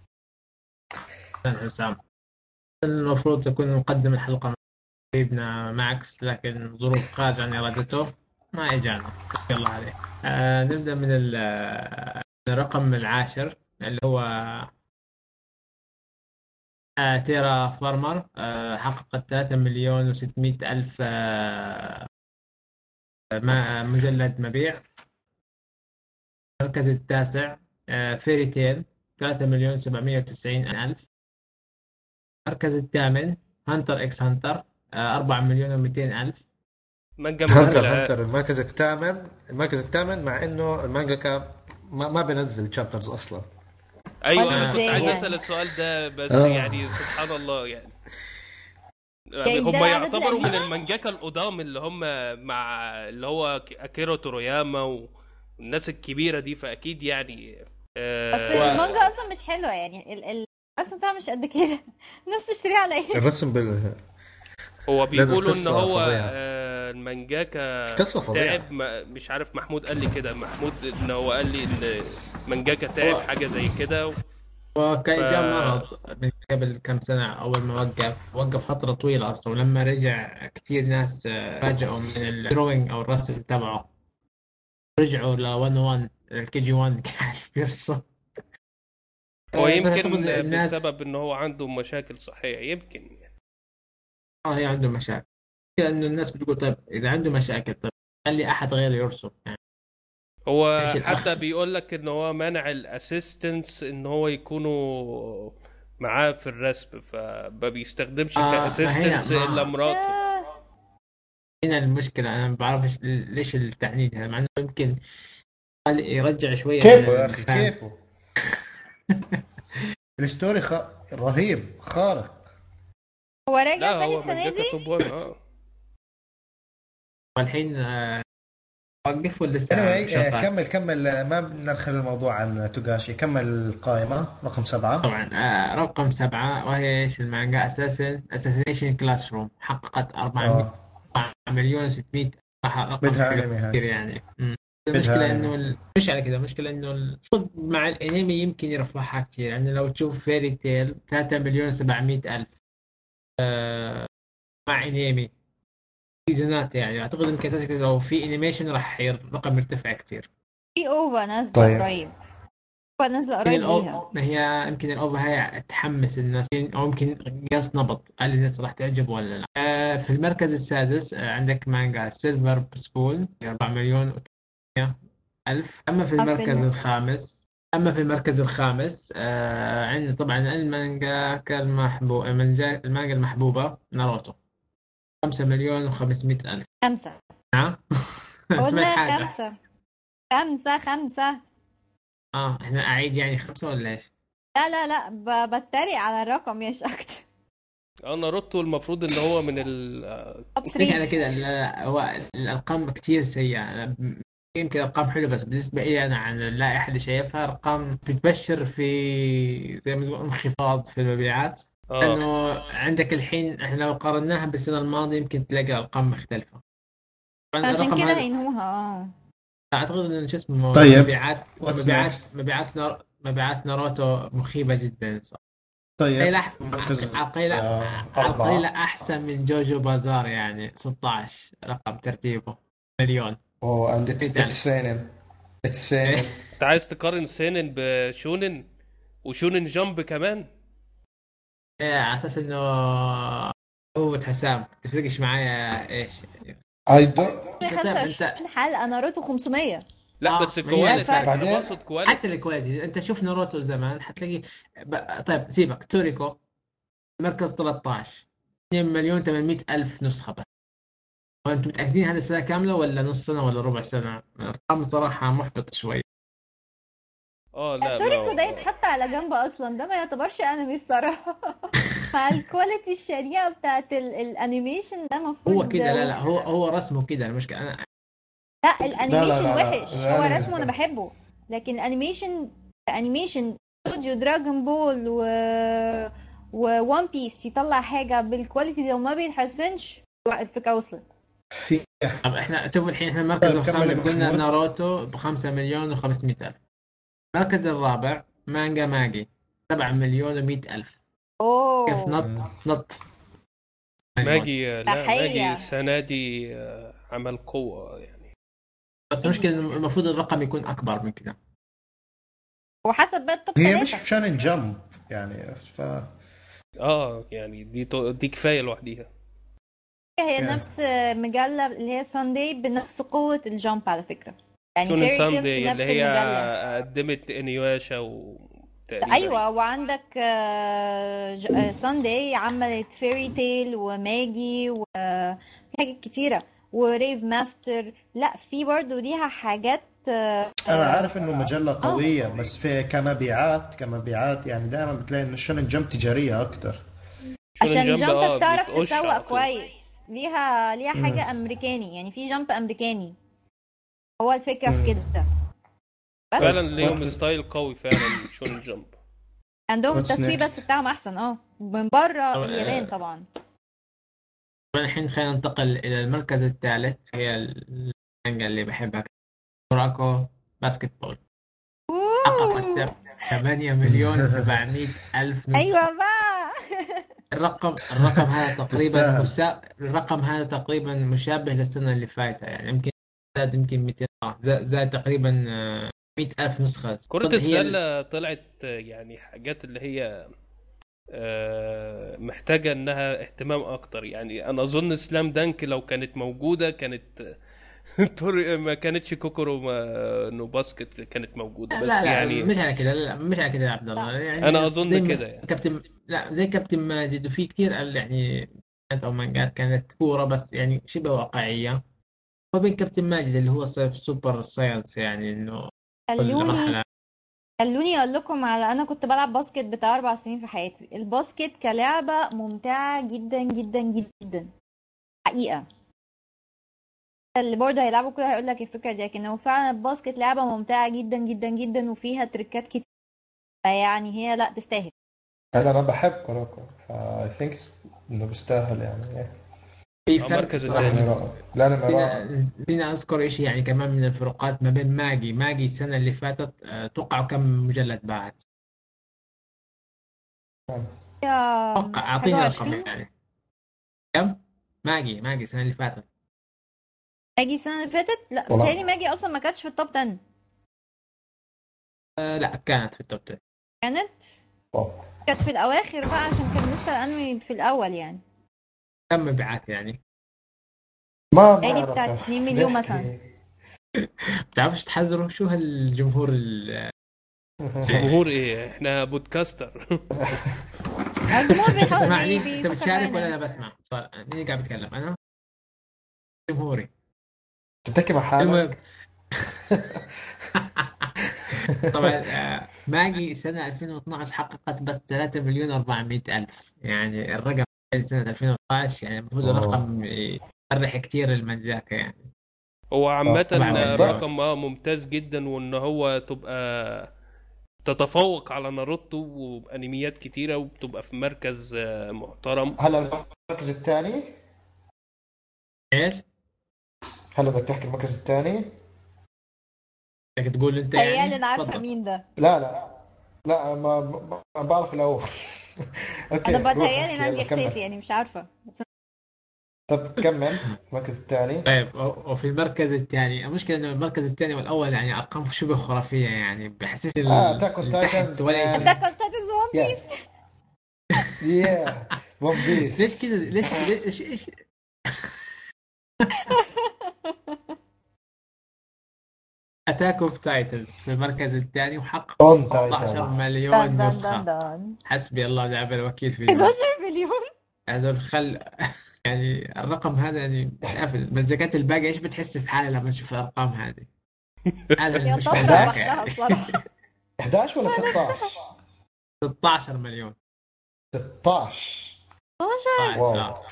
حسام المفروض تكون مقدم الحلقة حبيبنا ماكس لكن ظروف خارج عن إرادته ما إجانا الله عليه آه نبدأ من الرقم العاشر اللي هو آه تيرا فارمر آه حققت 3 مليون و600 ألف آه مجلد مبيع المركز التاسع آه فيري تيل 3 مليون 790 ألف المركز الثامن هانتر اكس هانتر 4 مليون و200 الف مانجا هانتر هانتر المركز الثامن المركز الثامن مع انه المانجا ما, ما بينزل تشابترز اصلا ايوه انا كنت عايز يعني. اسال السؤال ده بس آه. يعني سبحان الله يعني يعني هم يعتبروا من المانجاكا القدام اللي هم مع اللي هو اكيرو توروياما والناس الكبيره دي فاكيد يعني آه بس المانجا اصلا مش حلوه يعني الرسم بتاعها مش قد كده الناس تشتريها على ايه الرسم بال هو بيقولوا ان هو آه المانجاكا قصه فظيعه تعب مش عارف محمود قال لي كده محمود ان هو قال لي ان مانجاكا تعب حاجه زي كده وكان جاء مرض من قبل كم سنة أول ما وقف وقف فترة طويلة أصلا ولما رجع كثير ناس فاجئوا من الدروينج أو الرسم تبعه رجعوا ل 101 الكي جي 1 كان بيرسم هو يمكن بسبب انه هو عنده مشاكل صحيه يمكن يعني اه هي عنده مشاكل لانه الناس بتقول طيب اذا عنده مشاكل طيب خلي احد غيره يرسم يعني هو حتى بيقول لك ان هو منع الاسيستنتس ان هو يكونوا معاه في الرسم فما بيستخدمش آه كاسيستنتس الا مراته هنا المشكله انا ما بعرفش ليش التعنيد هذا مع انه يمكن يرجع شويه كيفه يا اخي كيفه الستوري خ... رهيب خارق هو راجع تاني السنه دي؟ اه والحين آه، وقف ولا لسه anyway, كمل كمل ما بندخل الموضوع عن توغاشي كمل القائمة رقم سبعة طبعا آه رقم سبعة وهي ايش المانجا اساسن اساسينيشن كلاس روم حققت 4 مليون و600 رقم كثير يعني المشكلة انه مش على كذا المشكلة انه المفروض مع الانمي يمكن يرفعها كثير يعني لو تشوف فيري تيل 3 مليون 700 الف آه مع انمي سيزونات يعني اعتقد ان لو في انيميشن راح الرقم يرتفع كثير في اوفا نازله طيب. قريب اوفا نازله قريب ليها هي يمكن الاوفا هي تحمس الناس او يمكن قياس نبض هل الناس راح تعجب ولا لا آه في المركز السادس آه عندك مانجا سيلفر سبول 4 مليون ألف أما في المركز الخامس أما في المركز الخامس آه عندنا طبعا المانجا المحبوب المانجا المحبوبة ناروتو خمسة مليون وخمسمائة ألف خمسة نعم قلنا خمسة خمسة خمسة اه احنا أعيد يعني خمسة ولا ايش؟ لا لا لا بتريق على الرقم مش أكتر اه ناروتو المفروض ان هو من ال ليش على كده هو الارقام كتير سيئه يمكن ارقام حلوه بس بالنسبه لي انا عن اللائحه اللي شايفها ارقام بتبشر في زي ما تقول انخفاض في المبيعات آه. لانه عندك الحين احنا لو قارناها بالسنه الماضيه يمكن تلاقي ارقام مختلفه عشان كده هينوها اه اعتقد انه شو اسمه طيب مبيعات مبيعات مبيعات نار... مبيعات ناروتو مخيبه جدا صح طيب عقيلة عقيلة أحسن من جوجو بازار يعني 16 رقم ترتيبه مليون اوه عند سينن سينن انت عايز تقارن سينن بشونن وشونن جامب كمان؟ ايه على اساس انه هو حسام تفرقش معايا ايش اي 25 حلقه ناروتو 500 لا آه. بس الكواليتي بعدين حتى الكواليتي انت شوف ناروتو زمان حتلاقي ب... طيب سيبك توريكو مركز 13 2 مليون 800 الف نسخه بس وانتم متاكدين هذه السنه كامله ولا نص سنه ولا ربع سنه؟ الارقام صراحه محبطه شوي اه لا توريكو ده يتحط على جنب اصلا ده ما يعتبرش انمي الصراحه مع الكواليتي الشريعه بتاعت الانيميشن ده المفروض هو كده لا لا هو هو رسمه كده المشكله انا لا الانيميشن وحش هو رسمه انا بحبه لكن الانيميشن انيميشن استوديو دراجون بول و وون بيس يطلع حاجه بالكواليتي ده وما بيتحسنش الفكره وصلت طب احنا شوفوا الحين احنا المركز طيب، الخامس قلنا ناروتو ب 5 مليون و500 الف المركز الرابع مانجا ماجي 7 مليون و100 الف اوه كيف نط نط ماجي لا ماجي السنه دي آه، عمل قوه يعني بس المشكله المفروض الرقم يكون اكبر من كده وحسب بقى التوب هي مش عشان جمب يعني ف اه يعني دي دي كفايه لوحديها هي يعني. نفس مجله اللي هي ساندي بنفس قوه الجامب على فكره يعني سوني ساندي اللي هي المجلة. قدمت انيواشا و ايوه وعندك ساندي آه، آه، عملت فيري تيل وماجي وحاجات كتيره وريف ماستر لا في برضه ليها حاجات انا آه، عارف انه مجله آه. قويه بس في كمبيعات كمبيعات يعني دائما بتلاقي انه الشونن جمب تجاريه اكثر عشان الجمب آه بتعرف تسوق كويس ليها ليها حاجه مم. امريكاني يعني في جمب امريكاني هو الفكره في كده فعلا ليهم ستايل قوي فعلا شونن جمب عندهم التسويق بس بتاعهم احسن اه من بره اليابان طبعا الحين خلينا ننتقل إلى المركز الثالث هي المانجا اللي بحبها كوراكو باسكت بول حققت 8 مليون 700 ألف نسخة أيوة بقى الرقم الرقم هذا تقريبا مسا... الرقم هذا تقريبا مشابه للسنة اللي فاتت يعني يمكن زاد يمكن 200 زاد تقريبا 100 ألف نسخة كرة السلة طلعت يعني حاجات اللي هي آه، محتاجه انها اهتمام اكتر يعني انا اظن سلام دانك لو كانت موجوده كانت ما كانتش كوكورو نو باسكت كانت موجوده بس لا لا يعني مش على كده لا مش على كده يا عبد الله يعني انا اظن كده يعني كابتن لا زي كابتن ماجد وفي كثير يعني او مانجات كانت كوره بس يعني شبه واقعيه وبين كابتن ماجد اللي هو سوبر ساينس يعني انه كل مرحله خلوني اقول لكم على انا كنت بلعب باسكت بتاع اربع سنين في حياتي الباسكت كلعبه ممتعه جدا جدا جدا حقيقه اللي برضه هيلعبوا كده هيقول لك الفكره دي لكن هو فعلا الباسكت لعبه ممتعه جدا جدا جدا وفيها تريكات كتير فيعني هي لا تستاهل انا بحب كوروكو فا ثينك انه بيستاهل يعني في فرق صراحه لا فينا اذكر ايش يعني كمان من الفروقات ما بين ماجي ماجي السنه اللي فاتت اتوقع آه، كم مجلد باعت اتوقع اعطيني رقم يعني كم ماجي ماجي السنه اللي فاتت ماجي السنه اللي فاتت لا بتهيألي ماجي اصلا ما كانتش في التوب 10 آه لا كانت في التوب 10 كانت كانت في الاواخر بقى عشان كان لسه الانمي في الاول يعني كم مبيعات يعني؟ ما يعني بتاعت 2 مليون مثلا بتعرفش تحذروا شو هالجمهور جمهور ايه احنا بودكاستر الجمهور بيحاول تسمعني انت بتشارك ولا انا بسمع مين قاعد بيتكلم انا جمهوري تحكي مع حالك طبعا آه، ماجي سنة 2012 حققت بس 3 مليون 400 ألف يعني الرقم سنة 2012 يعني المفروض الرقم يفرح كثير المانجاكا يعني هو عامة رقم اه ممتاز جدا وان هو تبقى تتفوق على ناروتو وبانيميات كتيرة وبتبقى في مركز آه، محترم هلا المركز الثاني؟ ايش؟ هلا بدك تحكي المركز الثاني؟ بدك تقول انت يعني انا عارفه مين ده لا لا لا ما, ما بعرف الاول اوكي انا بتهيألي ان عندي احساس يعني مش عارفه طب كمل المركز الثاني طيب وفي المركز الثاني المشكله انه المركز الثاني والاول يعني ارقام شبه خرافيه يعني بحسسني اه اتاك اون تايتنز اتاك اون تايتنز ون بيس يا ون بيس ليش كذا ليش ليش ايش اتاك اوف تايتن في المركز الثاني وحقق 13 مليون نسخه حسبي الله ونعم الوكيل فيه 11 مليون هذا خل يعني الرقم هذا يعني مش عارف المزيكات الباقيه ايش بتحس في حالة لما تشوف الارقام هذه؟ هذا مش يعني 11 ولا 16 16 مليون 16 16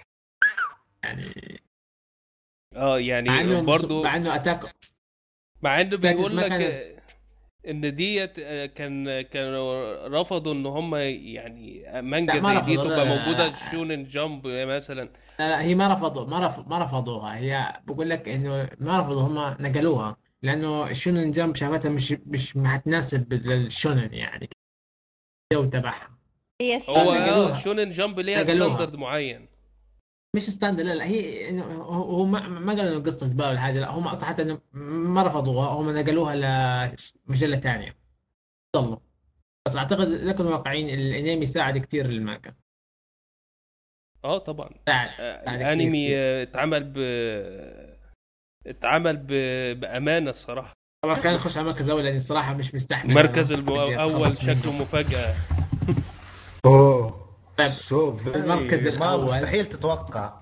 يعني اه يعني برضه مع انه اتاك مع انه بيقول لك ان ديت كان كانوا رفضوا ان هم يعني مانجا زي دي تبقى موجوده شونن جامب مثلا لا لا هي ما رفضوا ما رفض ما رفضوها هي بقول لك انه ما رفضوا هم نقلوها لانه الشونن جامب شافتها مش مش ما حتناسب للشونن يعني الجو تبعها هو شونن جامب ليها ستاندرد معين مش ستاندرد لا لا هي انه هو ما ما قالوا انه القصه زباله ولا حاجه لا هم اصلا حتى انه ما رفضوها هم نقلوها لمجله ثانيه ضلوا بس اعتقد لكن واقعيين الانمي ساعد كثير للمانجا اه طبعا ساعد, الانمي اتعمل ب اتعمل ب... بامانه الصراحه طبعا كان يخش على المركز الاول لان الصراحه مش مستحمل المركز الاول شكله مفاجاه اوه سو المركز الاول مستحيل تتوقع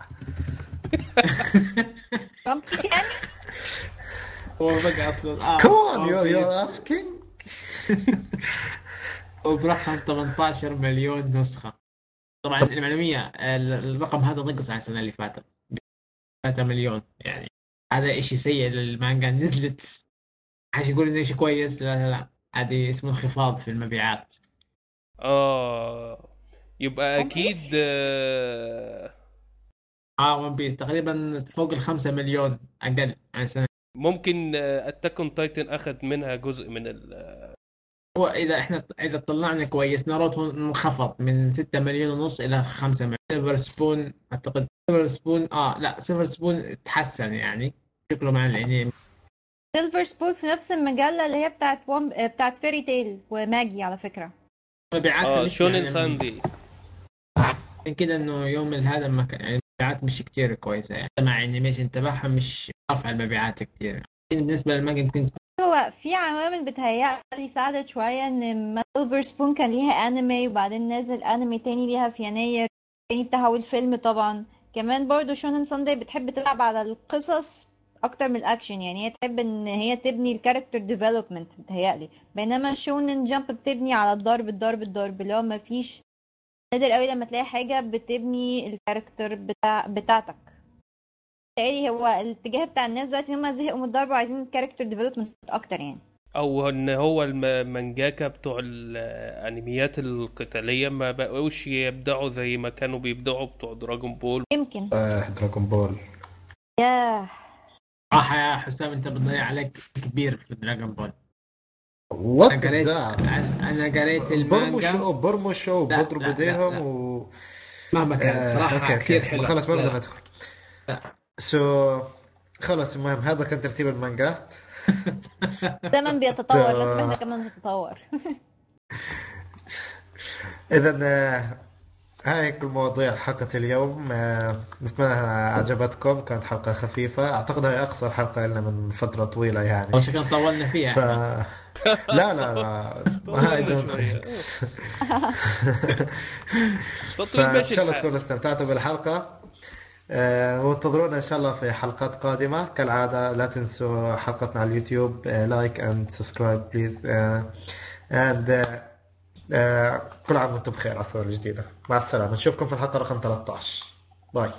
يعني هو بقى اصلا كمان يو يو اسكينج وبرقم 18 مليون نسخة طبعا المعلومية الرقم هذا نقص عن السنة اللي فاتت 3 مليون يعني هذا اشي سيء للمانجا نزلت حاجة يقول انه شيء كويس لا لا لا هذه اسمه انخفاض في المبيعات اه يبقى اكيد اه, آه ون بيس تقريبا فوق ال 5 مليون اقل عن سنه ممكن اتاكون تايتن اخذ منها جزء من ال هو اذا احنا اذا طلعنا كويس ناروتو انخفض من 6 مليون ونص الى 5 مليون سيلفر سبون اعتقد سيلفر سبون اه لا سيلفر سبون تحسن يعني شكله مع الانمي سيلفر سبون في نفس المجله اللي هي بتاعت وم... بتاعت فيري تيل وماجي على فكره مبيعات آه شونن يعني ساندي عشان كده انه يوم هذا ما كان يعني المبيعات مش كتير كويسه يعني مع انيميشن تبعها مش رافع المبيعات كتير بالنسبه للمانجا يمكن هو في عوامل بتهيألي ساعدت شوية إن سيلفر سبون كان ليها أنمي وبعدين نازل أنمي تاني ليها في يناير تاني بتحول فيلم طبعا كمان برضو شونن سانداي بتحب تلعب على القصص أكتر من الأكشن يعني هي تحب إن هي تبني الكاركتر ديفلوبمنت بتهيألي بينما شونن جامب بتبني على الضرب الضرب الضرب اللي هو مفيش نادر قوي لما تلاقي حاجة بتبني الكاركتر بتاع بتاعتك بالتالي هو الاتجاه بتاع الناس دلوقتي ان هم زهقوا من الضرب وعايزين الكاركتر ديفلوبمنت اكتر يعني او ان هو المانجاكا بتوع الانميات القتاليه ما بقوش يبدعوا زي ما كانوا بيبدعوا بتوع دراجون بول يمكن اه دراجون بول ياه صح يا حسام انت بتضيع عليك كبير في دراجون بول وات انا قريت انا قريت المانجا برمشوا برمشوا وبضربوا ايديهم و مهما كان صراحه آه كثير حلو خلاص ما نقدر ندخل سو خلاص المهم هذا كان ترتيب المانجات الزمن بيتطور لازم احنا كمان نتطور اذا آه، هاي كل مواضيع حلقة اليوم آه، نتمنى انها عجبتكم كانت حلقة خفيفة اعتقد هي اقصر حلقة لنا من فترة طويلة يعني شكلنا طولنا فيها ف... لا لا لا ما دونت فان شاء الله تكونوا استمتعتوا بالحلقه آه، وانتظرونا ان شاء الله في حلقات قادمه كالعاده لا تنسوا حلقتنا على اليوتيوب لايك اند سبسكرايب بليز اند كل عام وانتم بخير على السنه الجديده مع السلامه نشوفكم في الحلقه رقم 13 باي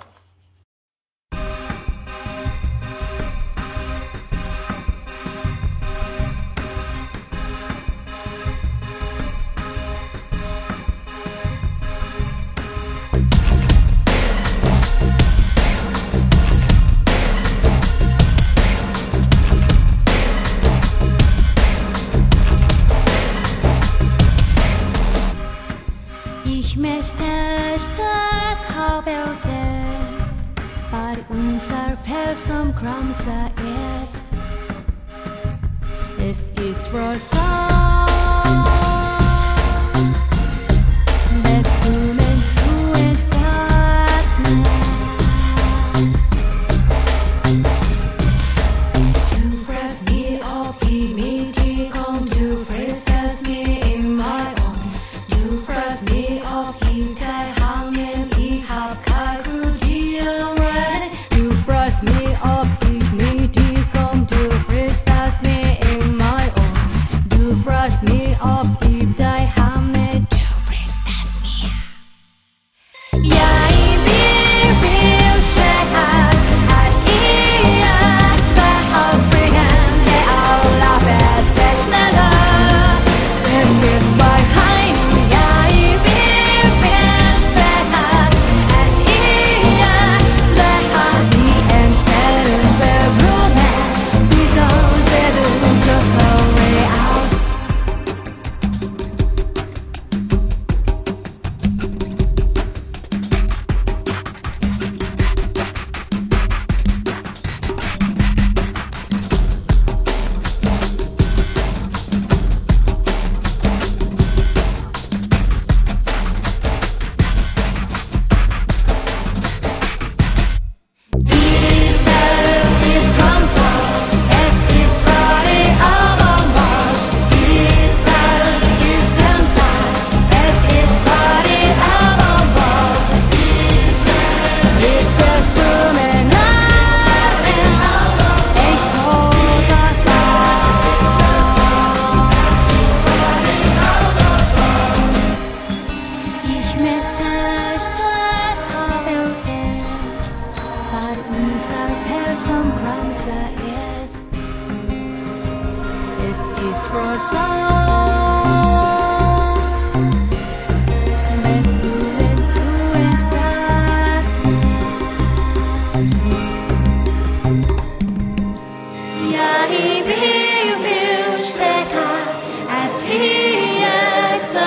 möchte stark kabelte, weil unser Person größer ist. Es ist for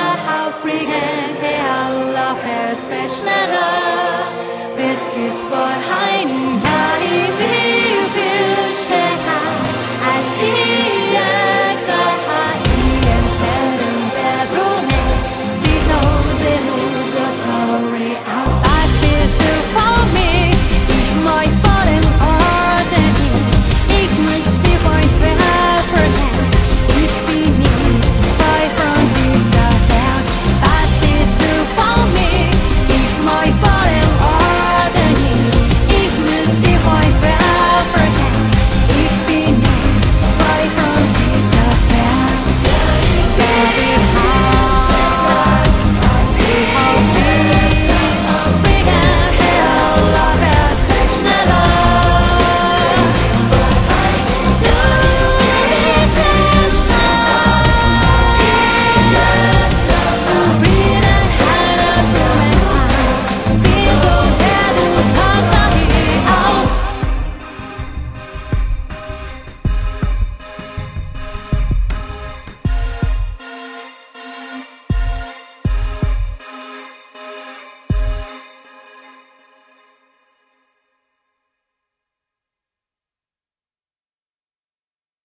Risk is far